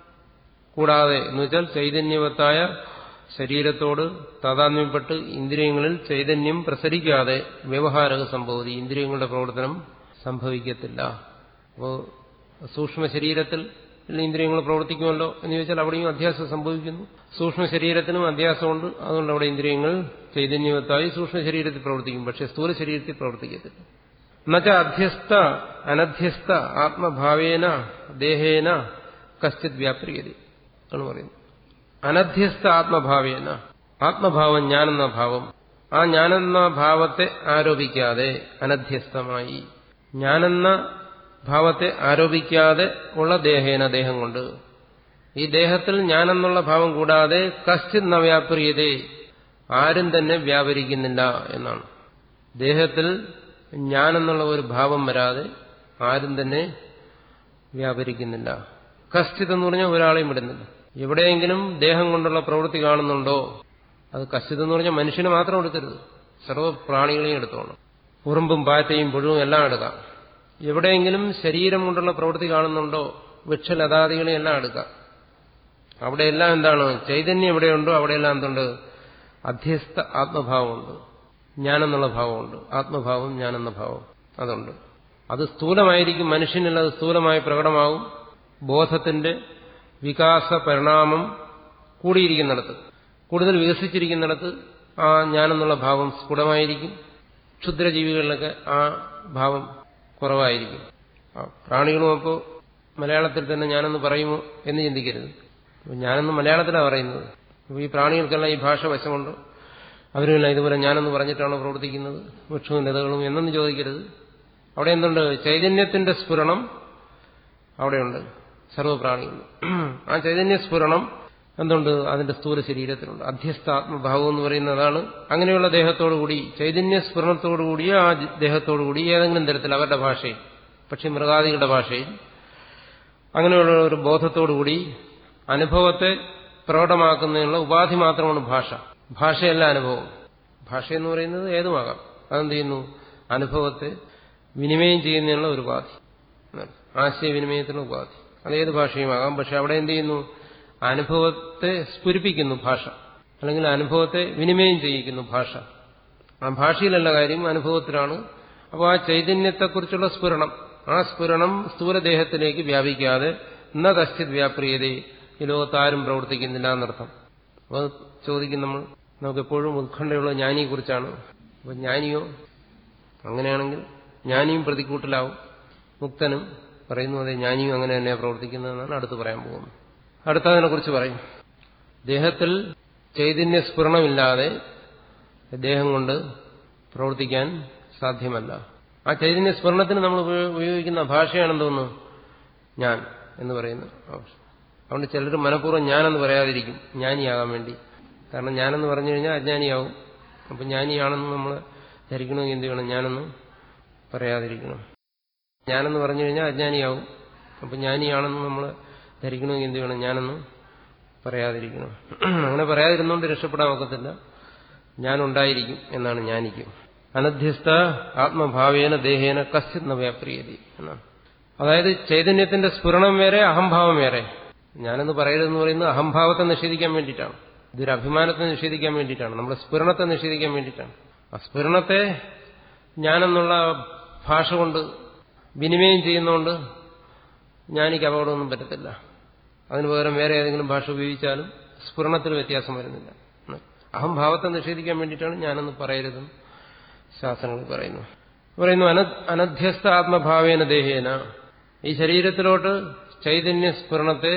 കൂടാതെ എന്ന് വെച്ചാൽ ചൈതന്യവത്തായ ശരീരത്തോട് താതാത്മ്യപ്പെട്ട് ഇന്ദ്രിയങ്ങളിൽ ചൈതന്യം പ്രസരിക്കാതെ വ്യവഹാരക സംഭവതി ഇന്ദ്രിയങ്ങളുടെ പ്രവർത്തനം സംഭവിക്കത്തില്ല അപ്പോൾ സൂക്ഷ്മ ശരീരത്തിൽ ഇന്ദ്രിയങ്ങൾ പ്രവർത്തിക്കുമല്ലോ എന്ന് ചോദിച്ചാൽ അവിടെയും അധ്യാസം സംഭവിക്കുന്നു സൂക്ഷ്മ ശരീരത്തിനും അധ്യാസമുണ്ട് അതുകൊണ്ട് അവിടെ ഇന്ദ്രിയങ്ങൾ ചൈതന്യവത്തായി സൂക്ഷ്മ ശരീരത്തിൽ പ്രവർത്തിക്കും പക്ഷെ സ്ഥൂല ശരീരത്തിൽ പ്രവർത്തിക്കത്തില്ല എന്നുവച്ച അധ്യസ്ഥ അനധ്യസ്ഥ ആത്മഭാവേന ദേഹേന കശ്ചിത് വ്യാപ്രിയത ആണ് പറയുന്നത് അനധ്യസ്ഥ ആത്മഭാവേന ആത്മഭാവം ഞാനെന്ന ഭാവം ആ ഞാനെന്ന ഭാവത്തെ ആരോപിക്കാതെ അനധ്യസ്ഥമായി ഞാനെന്ന ഭാവത്തെ ആരോപിക്കാതെ ഉള്ള ദേഹേന ദേഹം കൊണ്ട് ഈ ദേഹത്തിൽ ഞാനെന്നുള്ള ഭാവം കൂടാതെ കശ്ചിത് നവ്യാപ്രിയതേ ആരും തന്നെ വ്യാപരിക്കുന്നില്ല എന്നാണ് ദേഹത്തിൽ ഞാനെന്നുള്ള ഒരു ഭാവം വരാതെ ആരും തന്നെ വ്യാപരിക്കുന്നില്ല കശ്ചിത് എന്ന് പറഞ്ഞാൽ ഒരാളെയും വിടുന്നില്ല എവിടെയെങ്കിലും ദേഹം കൊണ്ടുള്ള പ്രവൃത്തി കാണുന്നുണ്ടോ അത് കശ്ചിത് എന്ന് പറഞ്ഞാൽ മനുഷ്യന് മാത്രം എടുക്കരുത് സർവ്വ പ്രാണികളെയും എടുത്തോണം ഉറുമ്പും പാറ്റയും പുഴുവും എല്ലാം എടുക്കാം എവിടെയെങ്കിലും ശരീരം കൊണ്ടുള്ള പ്രവൃത്തി കാണുന്നുണ്ടോ വൃക്ഷലതാദികളെയും എല്ലാം എടുക്കാം അവിടെയെല്ലാം എന്താണ് ചൈതന്യം എവിടെയുണ്ടോ അവിടെയെല്ലാം എന്തുണ്ട് അധ്യസ്ഥ ആത്മഭാവമുണ്ട് ഞാനെന്നുള്ള ഭാവമുണ്ട് ആത്മഭാവം ഞാനെന്ന ഭാവം അതുണ്ട് അത് സ്ഥൂലമായിരിക്കും മനുഷ്യനിൽ അത് സ്ഥൂലമായി പ്രകടമാവും ബോധത്തിന്റെ വികാസ പരിണാമം കൂടിയിരിക്കുന്നിടത്ത് കൂടുതൽ വികസിച്ചിരിക്കുന്നിടത്ത് ആ ഞാനെന്നുള്ള ഭാവം സ്ഫുടമായിരിക്കും ക്ഷുദ്രജീവികളിലൊക്കെ ആ ഭാവം കുറവായിരിക്കും ആ പ്രാണികളും അപ്പോൾ മലയാളത്തിൽ തന്നെ ഞാനെന്ന് പറയുമോ എന്ന് ചിന്തിക്കരുത് ഞാനെന്ന് മലയാളത്തിലാണ് പറയുന്നത് അപ്പോൾ ഈ പ്രാണികൾക്കെല്ലാം ഈ ഭാഷ വശമുണ്ട് അവരുമെല്ലാം ഇതുപോലെ ഞാനെന്ന് പറഞ്ഞിട്ടാണോ പ്രവർത്തിക്കുന്നത് വൃക്ഷവും ലതകളും എന്നൊന്നും ചോദിക്കരുത് അവിടെ എന്തുണ്ട് ചൈതന്യത്തിന്റെ സ്ഫുരണം അവിടെയുണ്ട് സർവപ്രാണികളിൽ ആ ചൈതന്യ സ്ഫുരണം എന്തുണ്ട് അതിന്റെ സ്ഥൂല ശരീരത്തിലുണ്ട് അധ്യസ്ഥാത്മഭാവം എന്ന് പറയുന്നതാണ് അങ്ങനെയുള്ള ദേഹത്തോടുകൂടി ചൈതന്യ സ്ഫുരണത്തോടുകൂടി ആ ദേഹത്തോടുകൂടി ഏതെങ്കിലും തരത്തിൽ അവരുടെ ഭാഷയിൽ പക്ഷെ മൃഗാദികളുടെ ഭാഷയിൽ അങ്ങനെയുള്ള ഒരു ബോധത്തോടുകൂടി അനുഭവത്തെ പ്രകടമാക്കുന്നതിനുള്ള ഉപാധി മാത്രമാണ് ഭാഷ ഭാഷയല്ല അനുഭവം ഭാഷ എന്ന് പറയുന്നത് ഏതുമാകാം അതെന്ത് ചെയ്യുന്നു അനുഭവത്തെ വിനിമയം ചെയ്യുന്നതിനുള്ള ഒരു ഉപാധി ആശയവിനിമയത്തിനുള്ള ഉപാധി അതേത് ഭാഷയുമാകാം പക്ഷെ അവിടെ എന്ത് ചെയ്യുന്നു അനുഭവത്തെ സ്ഫുരിപ്പിക്കുന്നു ഭാഷ അല്ലെങ്കിൽ അനുഭവത്തെ വിനിമയം ചെയ്യിക്കുന്നു ഭാഷ ആ ഭാഷയിലല്ല കാര്യം അനുഭവത്തിലാണ് അപ്പോൾ ആ ചൈതന്യത്തെക്കുറിച്ചുള്ള സ്ഫുരണം ആ സ്ഫുരണം സ്ഥൂലദേഹത്തിലേക്ക് വ്യാപിക്കാതെ ന കശ്ചിത് വ്യാപ്രിയതേ ഈ ലോകത്ത് ആരും പ്രവർത്തിക്കുന്നില്ല എന്നർത്ഥം അപ്പോൾ ചോദിക്കും നമ്മൾ നമുക്ക് എപ്പോഴും ഉത്കണ്ഠയുള്ള ജ്ഞാനിയെക്കുറിച്ചാണ് അപ്പോൾ ജ്ഞാനിയോ അങ്ങനെയാണെങ്കിൽ ജ്ഞാനിയും പ്രതിക്കൂട്ടിലാവും മുക്തനും പറയുന്നു അതെ ജ്ഞാനിയും അങ്ങനെ തന്നെയാണ് പ്രവർത്തിക്കുന്നതെന്നാണ് അടുത്ത് പറയാൻ പോകുന്നത് അടുത്തതിനെക്കുറിച്ച് പറയും ദേഹത്തിൽ ചൈതന്യ സ്ഫുരണമില്ലാതെ ദേഹം കൊണ്ട് പ്രവർത്തിക്കാൻ സാധ്യമല്ല ആ ചൈതന്യ സ്ഫുരണത്തിന് നമ്മൾ ഉപയോഗിക്കുന്ന ഭാഷയാണെന്തോന്നു ഞാൻ എന്ന് പറയുന്നത് അതുകൊണ്ട് ചിലർ മനഃപൂർവ്വം ഞാനെന്ന് പറയാതിരിക്കും ജ്ഞാനിയാകാൻ വേണ്ടി കാരണം ഞാനെന്ന് പറഞ്ഞു കഴിഞ്ഞാൽ അജ്ഞാനിയാവും അപ്പം ജ്ഞാനിയാണെന്ന് നമ്മൾ ധരിക്കണമെങ്കിൽ എന്ത് ചെയ്യണം ഞാനെന്ന് പറയാതിരിക്കണം ഞാനെന്ന് പറഞ്ഞു കഴിഞ്ഞാൽ അജ്ഞാനിയാവും അപ്പം ജ്ഞാനിയാണെന്ന് നമ്മൾ ധരിക്കണമെങ്കിൽ എന്ത് ചെയ്യണം ഞാനെന്ന് പറയാതിരിക്കണം അങ്ങനെ പറയാതിരുന്നുകൊണ്ട് രക്ഷപ്പെടാൻ ഒക്കത്തില്ല ഞാനുണ്ടായിരിക്കും എന്നാണ് ജ്ഞാനിക്കും അനധ്യസ്ഥ ആത്മഭാവേന ദേഹേന കശ്ചിത് വ്യാപ്രിയതി എന്നാണ് അതായത് ചൈതന്യത്തിന്റെ സ്ഫുരണം വേറെ അഹംഭാവം വേറെ ഞാനെന്ന് പറയരുതെന്ന് പറയുന്നത് അഹംഭാവത്തെ നിഷേധിക്കാൻ വേണ്ടിയിട്ടാണ് ഇതൊരു അഭിമാനത്തെ നിഷേധിക്കാൻ വേണ്ടിയിട്ടാണ് നമ്മുടെ സ്ഫുരണത്തെ നിഷേധിക്കാൻ വേണ്ടിയിട്ടാണ് ആ സ്ഫുരണത്തെ ഞാനെന്നുള്ള ഭാഷ കൊണ്ട് വിനിമയം ചെയ്യുന്നതുകൊണ്ട് ജ്ഞാനിക്ക് അപകടമൊന്നും പറ്റത്തില്ല അതിന് പകരം വേറെ ഏതെങ്കിലും ഭാഷ ഉപയോഗിച്ചാലും സ്ഫുരണത്തിൽ വ്യത്യാസം വരുന്നില്ല അഹംഭാവത്തെ നിഷേധിക്കാൻ വേണ്ടിയിട്ടാണ് ഞാനെന്ന് പറയരുതെന്ന് ശാസ്ത്രങ്ങൾ പറയുന്നു പറയുന്നു അനധ്യസ്ഥ ആത്മഭാവേന ദേഹേന ഈ ശരീരത്തിലോട്ട് ചൈതന്യ സ്ഫുരണത്തെ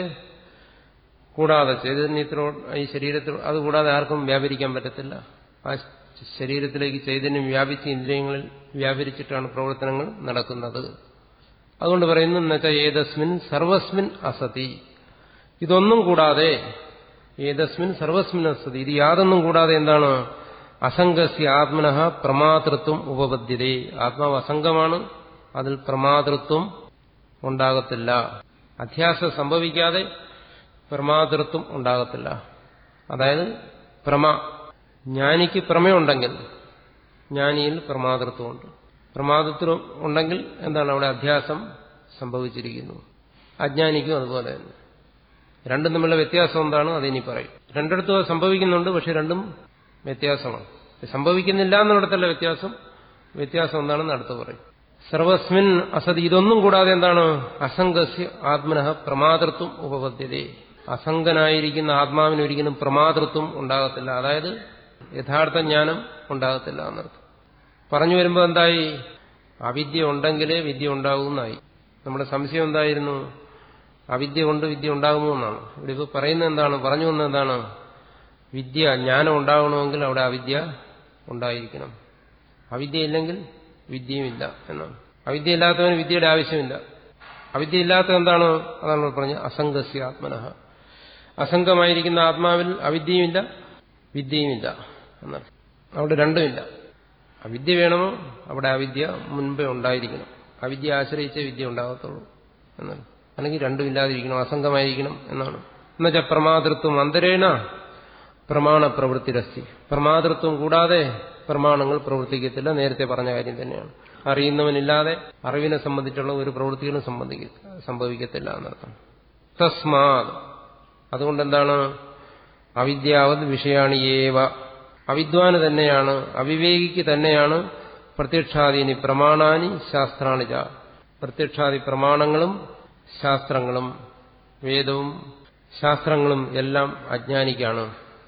കൂടാതെ ചൈതന്യത്തിലോട്ട് ഈ ശരീരത്തിൽ അതുകൂടാതെ ആർക്കും വ്യാപരിക്കാൻ പറ്റത്തില്ല ആ ശരീരത്തിലേക്ക് ചൈതന്യം വ്യാപിച്ച് ഇന്ദ്രിയങ്ങളിൽ വ്യാപരിച്ചിട്ടാണ് പ്രവർത്തനങ്ങൾ നടക്കുന്നത് അതുകൊണ്ട് പറയുന്നു എന്നുവെച്ചാൽ ഏതസ്മിൻ സർവസ്മിൻ അസതി ഇതൊന്നും കൂടാതെ ഏതസ്മിൻ സർവസ്മിൻ അസതി ഇത് യാതൊന്നും കൂടാതെ എന്താണ് അസംഗസ്യ ആത്മനഃ പ്രമാതൃത്വം ഉപപദ്ധ്യതേ ആത്മാവ് അസംഗമാണ് അതിൽ പ്രമാതൃത്വം ഉണ്ടാകത്തില്ല അധ്യാസം സംഭവിക്കാതെ പ്രമാതൃത്വം ഉണ്ടാകത്തില്ല അതായത് പ്രമ ജ്ഞാനിക്ക് പ്രമയുണ്ടെങ്കിൽ ജ്ഞാനിയിൽ പ്രമാതൃത്വമുണ്ട് പ്രമാതൃത്വം ഉണ്ടെങ്കിൽ എന്താണ് അവിടെ അധ്യാസം സംഭവിച്ചിരിക്കുന്നു അജ്ഞാനിക്കും അതുപോലെ തന്നെ രണ്ടും തമ്മിലുള്ള വ്യത്യാസം എന്താണ് അതിനി പറയും രണ്ടിടത്തും സംഭവിക്കുന്നുണ്ട് പക്ഷെ രണ്ടും വ്യത്യാസമാണ് സംഭവിക്കുന്നില്ല എന്നിടത്തല്ല വ്യത്യാസം വ്യത്യാസം എന്താണെന്ന് അടുത്ത് പറയും സർവസ്മിൻ അസതി ഇതൊന്നും കൂടാതെ എന്താണ് അസംഗസ്യ ആത്മനഃ പ്രമാതൃത്വം ഉപപദ്ധ്യതേ അസംഗനായിരിക്കുന്ന ആത്മാവിന് ഒരിക്കലും പ്രമാതൃത്വം ഉണ്ടാകത്തില്ല അതായത് യഥാർത്ഥ ജ്ഞാനം ഉണ്ടാകത്തില്ല എന്നർത്ഥം പറഞ്ഞു വരുമ്പോൾ എന്തായി അവിദ്യ ഉണ്ടെങ്കിലേ വിദ്യ ഉണ്ടാകുമെന്നായി നമ്മുടെ സംശയം എന്തായിരുന്നു അവിദ്യ കൊണ്ട് വിദ്യ ഉണ്ടാകുമോ എന്നാണ് ഇവിടെ ഇപ്പോൾ പറയുന്നത് എന്താണ് പറഞ്ഞു വന്നത് എന്താണ് വിദ്യ ജ്ഞാനം ഉണ്ടാകണമെങ്കിൽ അവിടെ അവിദ്യ ഉണ്ടായിരിക്കണം അവിദ്യ ഇല്ലെങ്കിൽ വിദ്യയുമില്ല എന്നാണ് അവിദ്യ ഇല്ലാത്തവന് വിദ്യയുടെ ആവശ്യമില്ല അവിദ്യ ഇല്ലാത്ത എന്താണ് അതാണ് പറഞ്ഞത് അസംഗസ്യ ആത്മനഃ അസംഗമായിരിക്കുന്ന ആത്മാവിൽ അവിദ്യയുമില്ല വിദ്യയുമില്ല എന്നാണ് അവിടെ രണ്ടുമില്ല അവിദ്യ വേണമോ അവിടെ അവിദ്യ മുൻപേ ഉണ്ടായിരിക്കണം അവിദ്യ ആശ്രയിച്ചേ വിദ്യ ഉണ്ടാകത്തുള്ളൂ എന്നാണ് അല്ലെങ്കിൽ രണ്ടും ഇല്ലാതിരിക്കണം അസംഗമായിരിക്കണം എന്നാണ് എന്നുവെച്ചാൽ പ്രമാതൃത്വം അന്തരേണ പ്രമാണ പ്രവൃത്തിരസ്തി പ്രമാതൃത്വം കൂടാതെ പ്രമാണങ്ങൾ പ്രവർത്തിക്കത്തില്ല നേരത്തെ പറഞ്ഞ കാര്യം തന്നെയാണ് അറിയുന്നവനില്ലാതെ അറിവിനെ സംബന്ധിച്ചുള്ള ഒരു പ്രവൃത്തികളും സംഭവിക്കത്തില്ല എന്നർത്ഥം തസ്മാത് അതുകൊണ്ട് എന്താണ് അവിദ്യാവത് വിഷയാണി ഏവ അവിദ്വാന് തന്നെയാണ് അവിവേകിക്ക് തന്നെയാണ് പ്രത്യക്ഷാദീനി പ്രമാണാനി ശാസ്ത്രാണിജ പ്രത്യക്ഷാദി പ്രമാണങ്ങളും ശാസ്ത്രങ്ങളും വേദവും ശാസ്ത്രങ്ങളും എല്ലാം അജ്ഞാനിക്കാണ്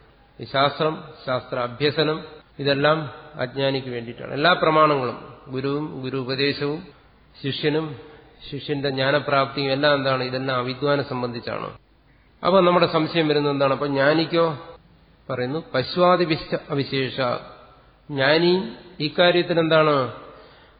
ഈ ശാസ്ത്രം ശാസ്ത്ര അഭ്യസനം ഇതെല്ലാം അജ്ഞാനിക്ക് വേണ്ടിയിട്ടാണ് എല്ലാ പ്രമാണങ്ങളും ഗുരുവും ഗുരു ഉപദേശവും ശിഷ്യനും ശിഷ്യന്റെ ജ്ഞാനപ്രാപ്തിയും എല്ലാം എന്താണ് ഇതെല്ലാം അവിദ്വാനെ സംബന്ധിച്ചാണ് അപ്പൊ നമ്മുടെ സംശയം വരുന്നത് എന്താണ് അപ്പൊ ജ്ഞാനിക്കോ പറയുന്നു പശ്വാദിവിശ അവിശേഷ ജ്ഞാനി ഇക്കാര്യത്തിൽ എന്താണ്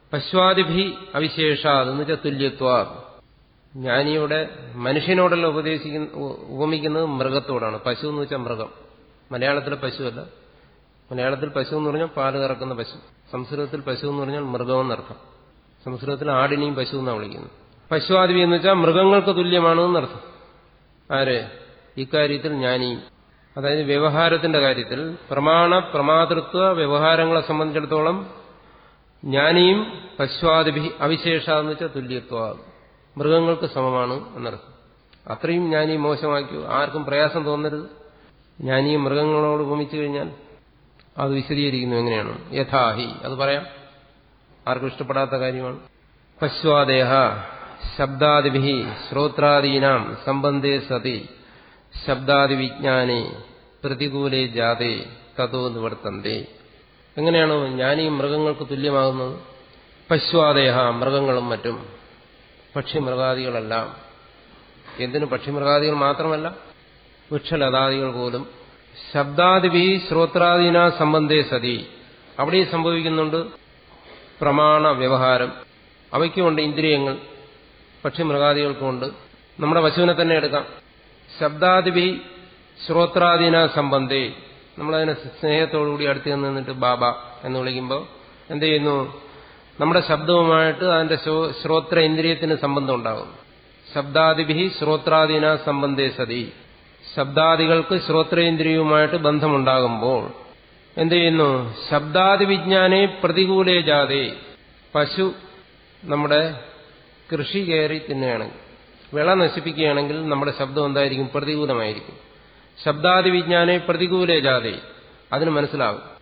പശ്വാദിഭി അവിശേഷാത് എന്ന് വെച്ചാൽ തുല്യത്വ ജ്ഞാനിയുടെ മനുഷ്യനോടല്ല ഉപദേശിക്കുന്ന ഉപമിക്കുന്നത് മൃഗത്തോടാണ് പശു എന്ന് വെച്ചാൽ മൃഗം മലയാളത്തിലെ പശുവല്ല മലയാളത്തിൽ പശു എന്ന് പറഞ്ഞാൽ പാല് കറക്കുന്ന പശു സംസ്കൃതത്തിൽ പശു എന്ന് പറഞ്ഞാൽ മൃഗം എന്നർത്ഥം സംസ്കൃതത്തിൽ ആടിനെയും പശു എന്നാണ് വിളിക്കുന്നത് പശുവാദിവി എന്ന് വെച്ചാൽ മൃഗങ്ങൾക്ക് തുല്യമാണ് എന്നർത്ഥം ആര് ഇക്കാര്യത്തിൽ ജ്ഞാനിയും അതായത് വ്യവഹാരത്തിന്റെ കാര്യത്തിൽ പ്രമാണ പ്രമാതൃത്വ വ്യവഹാരങ്ങളെ സംബന്ധിച്ചിടത്തോളം ജ്ഞാനിയും പശ്വാദിഭി അവിശേഷ എന്ന് വെച്ചാൽ തുല്യത്വ മൃഗങ്ങൾക്ക് സമമാണ് എന്നർത്ഥം അത്രയും ജ്ഞാനി മോശമാക്കൂ ആർക്കും പ്രയാസം തോന്നരുത് ജ്ഞാനിയും മൃഗങ്ങളോട് ഉപമിച്ചു കഴിഞ്ഞാൽ അത് വിശദീകരിക്കുന്നു എങ്ങനെയാണ് യഥാഹി അത് പറയാം ആർക്കും ഇഷ്ടപ്പെടാത്ത കാര്യമാണ് പശ്വാദേഹ ശബ്ദാദിഭി ശ്രോത്രാദീനാം സംബന്ധേ സതി ശബ്ദാദിവിജ്ഞാനെ പ്രതികൂലേ ജാതേ തതോ നിവർത്തന്തേ എങ്ങനെയാണ് ജ്ഞാനിയും മൃഗങ്ങൾക്ക് തുല്യമാകുന്നത് പശ്വാദേഹ മൃഗങ്ങളും മറ്റും പക്ഷിമൃഗാദികളെല്ലാം എന്തിനു പക്ഷിമൃഗാദികൾ മാത്രമല്ല വൃക്ഷലതാദികൾ പോലും ശബ്ദാദിഭി ശ്രോത്രാദീന സംബന്ധേ സതി അവിടെ സംഭവിക്കുന്നുണ്ട് പ്രമാണ വ്യവഹാരം അവയ്ക്കുമുണ്ട് ഇന്ദ്രിയങ്ങൾ പക്ഷിമൃഗാദികൾക്കുമുണ്ട് നമ്മുടെ പശുവിനെ തന്നെ എടുക്കാം ശബ്ദാദിഭി ശ്രോത്രാദീന സംബന്ധേ നമ്മളതിനെ സ്നേഹത്തോടുകൂടി അടുത്ത് നിന്നിട്ട് ബാബ എന്ന് വിളിക്കുമ്പോൾ എന്ത് ചെയ്യുന്നു നമ്മുടെ ശബ്ദവുമായിട്ട് അതിന്റെ ശ്രോത്ര ഇന്ദ്രിയത്തിന് സംബന്ധം ഉണ്ടാകും ശബ്ദാദിഭി ശ്രോത്രാദീന സംബന്ധേ സതി ശബ്ദാദികൾക്ക് ശ്രോത്രേന്ദ്രിയവുമായിട്ട് ബന്ധമുണ്ടാകുമ്പോൾ എന്ത് ചെയ്യുന്നു ശബ്ദാദി വിജ്ഞാനെ പ്രതികൂലേ ജാതേ പശു നമ്മുടെ കൃഷി കയറി തിന്നുകയാണെങ്കിൽ വിള നശിപ്പിക്കുകയാണെങ്കിൽ നമ്മുടെ ശബ്ദം എന്തായിരിക്കും പ്രതികൂലമായിരിക്കും ശബ്ദാദി വിജ്ഞാനെ പ്രതികൂലേ ജാതേ അതിന് മനസ്സിലാകും